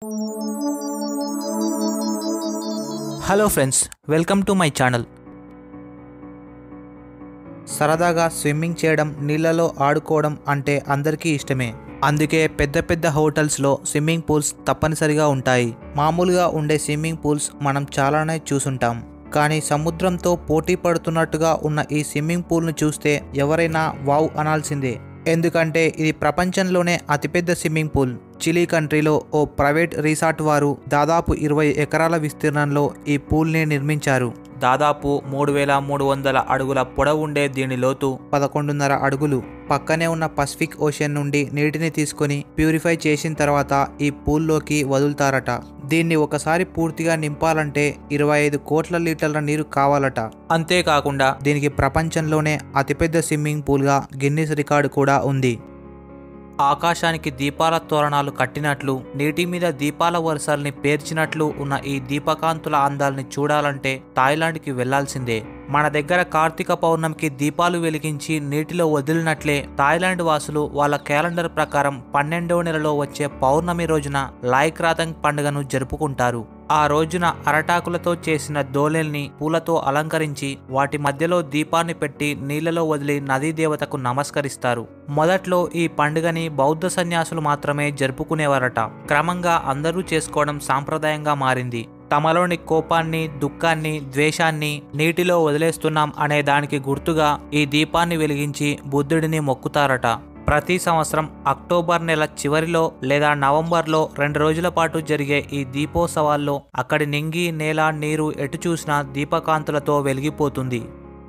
hello friends welcome to my channel సరదాగా swimming చేయడం నీళ్ళలో ఆడుకోవడం అంటే అందరికీ ఇష్టమే అందుకే పెద్ద పెద్ద హోటల్స్లో స్విమ్మింగ్ పూల్స్ తప్పనిసరిగా ఉంటాయి మామూలుగా ఉండే స్విమ్మింగ్ పూల్స్ మనం చాలానే చూసుంటాం కానీ సముద్రంతో పోటీ పడుతున్నట్టుగా ఉన్న ఈ స్విమ్మింగ్ పూల్ను చూస్తే ఎవరైనా వావ్ అనాల్సిందే ఎందుకంటే ఇది ప్రపంచంలోనే అతిపెద్ద స్విమ్మింగ్ పూల్ చిలీ కంట్రీలో ఓ ప్రైవేట్ రిసార్ట్ వారు దాదాపు ఇరవై ఎకరాల విస్తీర్ణంలో ఈ పూల్ని నిర్మించారు దాదాపు మూడు వేల మూడు వందల అడుగుల పొడవు ఉండే దీని లోతు పదకొండున్నర అడుగులు పక్కనే ఉన్న పసిఫిక్ ఓషన్ నుండి నీటిని తీసుకొని ప్యూరిఫై చేసిన తర్వాత ఈ పూల్లోకి వదులుతారట దీన్ని ఒకసారి పూర్తిగా నింపాలంటే ఇరవై ఐదు కోట్ల లీటర్ల నీరు కావాలట అంతేకాకుండా దీనికి ప్రపంచంలోనే అతిపెద్ద స్విమ్మింగ్ పూల్గా గిన్నిస్ రికార్డు కూడా ఉంది ఆకాశానికి దీపాల తోరణాలు కట్టినట్లు నీటి మీద దీపాల వరుసల్ని పేర్చినట్లు ఉన్న ఈ దీపకాంతుల అందాల్ని చూడాలంటే థాయిలాండ్కి వెళ్లాల్సిందే మన దగ్గర కార్తీక పౌర్ణమికి దీపాలు వెలిగించి నీటిలో వదిలినట్లే థాయిలాండ్ వాసులు వాళ్ళ క్యాలెండర్ ప్రకారం పన్నెండవ నెలలో వచ్చే పౌర్ణమి రోజున లాయ్క్రాతంగ్ పండుగను జరుపుకుంటారు ఆ రోజున అరటాకులతో చేసిన దోలెల్ని పూలతో అలంకరించి వాటి మధ్యలో దీపాన్ని పెట్టి నీళ్లలో వదిలి నదీ దేవతకు నమస్కరిస్తారు మొదట్లో ఈ పండుగని బౌద్ధ సన్యాసులు మాత్రమే జరుపుకునేవారట క్రమంగా అందరూ చేసుకోవడం సాంప్రదాయంగా మారింది తమలోని కోపాన్ని దుఃఖాన్ని ద్వేషాన్ని నీటిలో వదిలేస్తున్నాం అనే దానికి గుర్తుగా ఈ దీపాన్ని వెలిగించి బుద్ధుడిని మొక్కుతారట ప్రతి సంవత్సరం అక్టోబర్ నెల చివరిలో లేదా నవంబర్లో రెండు రోజుల పాటు జరిగే ఈ దీపోత్సవాల్లో అక్కడి నింగి నేల నీరు ఎటు చూసినా దీపకాంతులతో వెలిగిపోతుంది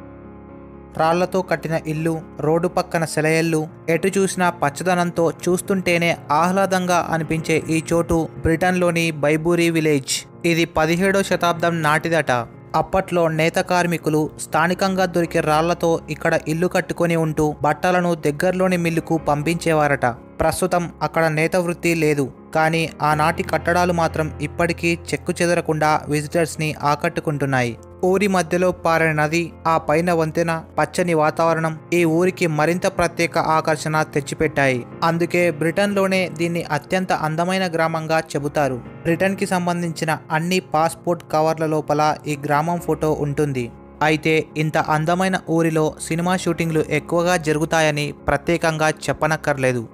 రాళ్లతో కట్టిన ఇల్లు రోడ్డు పక్కన సెలయళ్ళు ఎటు చూసినా పచ్చదనంతో చూస్తుంటేనే ఆహ్లాదంగా అనిపించే ఈ చోటు బ్రిటన్లోని బైబూరి విలేజ్ ఇది పదిహేడో శతాబ్దం నాటిదట అప్పట్లో నేత కార్మికులు స్థానికంగా దొరికే రాళ్లతో ఇక్కడ ఇల్లు కట్టుకొని ఉంటూ బట్టలను దగ్గరలోని మిల్లుకు పంపించేవారట ప్రస్తుతం అక్కడ నేత వృత్తి లేదు కానీ ఆనాటి కట్టడాలు మాత్రం ఇప్పటికీ చెక్కు చెదరకుండా విజిటర్స్ని ఆకట్టుకుంటున్నాయి ఊరి మధ్యలో పారే నది ఆ పైన వంతెన పచ్చని వాతావరణం ఈ ఊరికి మరింత ప్రత్యేక ఆకర్షణ తెచ్చిపెట్టాయి అందుకే బ్రిటన్లోనే దీన్ని అత్యంత అందమైన గ్రామంగా చెబుతారు బ్రిటన్కి సంబంధించిన అన్ని పాస్పోర్ట్ కవర్ల లోపల ఈ గ్రామం ఫోటో ఉంటుంది అయితే ఇంత అందమైన ఊరిలో సినిమా షూటింగ్లు ఎక్కువగా జరుగుతాయని ప్రత్యేకంగా చెప్పనక్కర్లేదు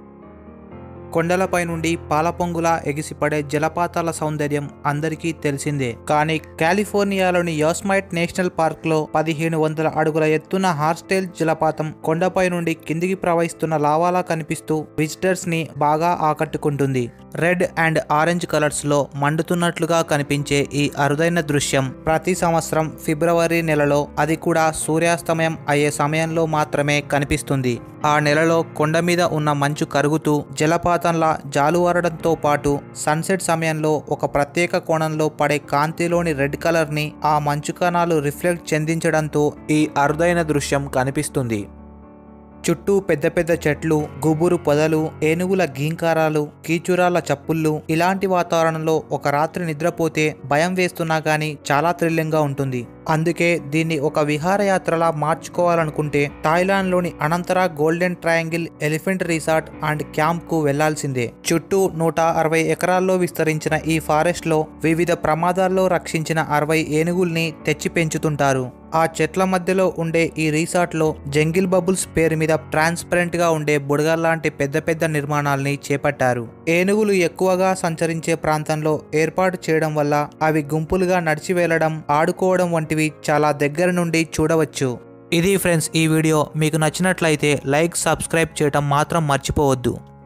కొండలపై నుండి పాలపొంగులా ఎగిసిపడే జలపాతాల సౌందర్యం అందరికీ తెలిసిందే కానీ కాలిఫోర్నియాలోని యోస్మైట్ నేషనల్ పార్క్ లో పదిహేను వందల అడుగుల ఎత్తున హార్స్టైల్ జలపాతం కొండపై నుండి కిందికి ప్రవహిస్తున్న లావాలా కనిపిస్తూ విజిటర్స్ ని బాగా ఆకట్టుకుంటుంది రెడ్ అండ్ ఆరెంజ్ కలర్స్ లో మండుతున్నట్లుగా కనిపించే ఈ అరుదైన దృశ్యం ప్రతి సంవత్సరం ఫిబ్రవరి నెలలో అది కూడా సూర్యాస్తమయం అయ్యే సమయంలో మాత్రమే కనిపిస్తుంది ఆ నెలలో కొండ మీద ఉన్న మంచు కరుగుతూ జలపాతంలా జాలువారడంతో పాటు సన్సెట్ సమయంలో ఒక ప్రత్యేక కోణంలో పడే కాంతిలోని రెడ్ కలర్ని ఆ మంచు కణాలు రిఫ్లెక్ట్ చెందించడంతో ఈ అరుదైన దృశ్యం కనిపిస్తుంది చుట్టూ పెద్ద పెద్ద చెట్లు గుబురు పొదలు ఏనుగుల గీంకారాలు కీచురాల చప్పుళ్ళు ఇలాంటి వాతావరణంలో ఒక రాత్రి నిద్రపోతే భయం వేస్తున్నా కానీ చాలా థ్రిల్లింగ్గా ఉంటుంది అందుకే దీన్ని ఒక విహారయాత్రలా మార్చుకోవాలనుకుంటే థాయిలాండ్లోని Anantara golden triangle elephant resort and క్యాంప్కు వెళ్లాల్సిందే చుట్టూ నూట అరవై ఎకరాల్లో విస్తరించిన ఈ ఫారెస్ట్లో వివిధ ప్రమాదాల్లో రక్షించిన అరవై ఏనుగుల్ని తెచ్చి పెంచుతుంటారు ఆ చెట్ల మధ్యలో ఉండే ఈ రిసార్ట్లో జంగిల్ బబుల్స్ పేరు మీద ట్రాన్స్పరెంట్ గా ఉండే బుడగల్లాంటి పెద్ద పెద్ద నిర్మాణాల్ని చేపట్టారు ఏనుగులు ఎక్కువగా సంచరించే ప్రాంతంలో ఏర్పాటు చేయడం వల్ల అవి గుంపులుగా నడిచి వెళ్లడం ఆడుకోవడం వంటివి చాలా దగ్గర నుండి చూడవచ్చు ఇది ఫ్రెండ్స్ ఈ వీడియో మీకు నచ్చినట్లయితే లైక్ సబ్స్క్రైబ్ చేయడం మాత్రం మర్చిపోవద్దు